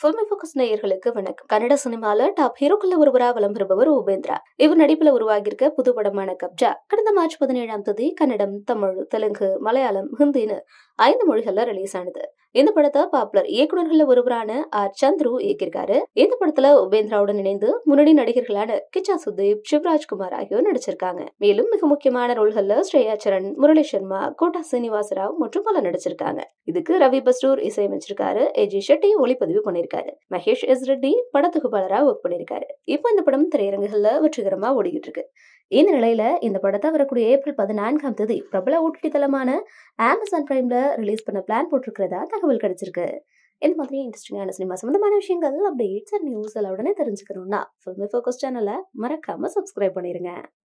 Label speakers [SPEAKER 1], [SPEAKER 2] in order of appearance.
[SPEAKER 1] filmi focus நேயர்களுக்கு வணக்கம் கன்னட சினிமால டாப் ஹீரோக்குள்ள ஒருவரா வலம் பெறுபவர் உபேந்திரா இவர் நடிப்புல உருவாகியிருக்க புது படமான கப்ஜா கடந்த மார்ச் பதினேழாம் தேதி கன்னடம் தமிழ் தெலுங்கு மலையாளம் ஹிந்தின்னு ஐந்து மொழிகள்ல ரிலீஸ் ஆனது இந்த படத்தை பாப்புலர் இயக்குநர்கள்ல ஒருவரான ஆர் சந்துரு இயக்கியிருக்காரு இந்த படத்துல உபேந்திராவுடன் இணைந்து முன்னணி நடிகர்களான கிச்சா சுதீப் சிவராஜ்குமார் ஆகியோர் நடிச்சிருக்காங்க மேலும் மிக முக்கியமான ரோல்கள்ல ஸ்ரேயா சரண் முரளி சர்மா கோட்டா சீனிவாச ராவ் மற்றும் பல நடிச்சிருக்காங்க இதுக்கு ரவி பஸ்டூர் இசையமைச்சிருக்காரு ஏஜி ஷெட்டி ஒளிப்பதிவு பண்ணிருக்காரு மகேஷ் எஸ் ரெட்டி படத்தொகுப்பாளரா ஒர்க் பண்ணிருக்காரு இப்போ இந்த படம் திரையரங்குகள்ல வெற்றிகரமா ஓடிக்கிட்டு இருக்கு இந்த நிலையில இந்த படத்தை வரக்கூடிய ஏப்ரல் பதினான்காம் தேதி பிரபல ஓடிடி தளமான அமேசான் பிரைம்ல ரிலீஸ் பண்ண பிளான் போட்டிருக்கிறதா தகவல் கிடைச்சிருக்கு இந்த மாதிரி இன்ட்ரெஸ்டிங்கான சினிமா சம்பந்தமான விஷயங்கள் அப்டேட்ஸ் அண்ட் நியூஸ் எல்லாம் உடனே தெரிஞ்சுக்கணும்னா ஃபில்மி ஃபோக்கஸ் சேனலை மறக்காம சப்ஸ்கிரைப் பண்ணிருங்க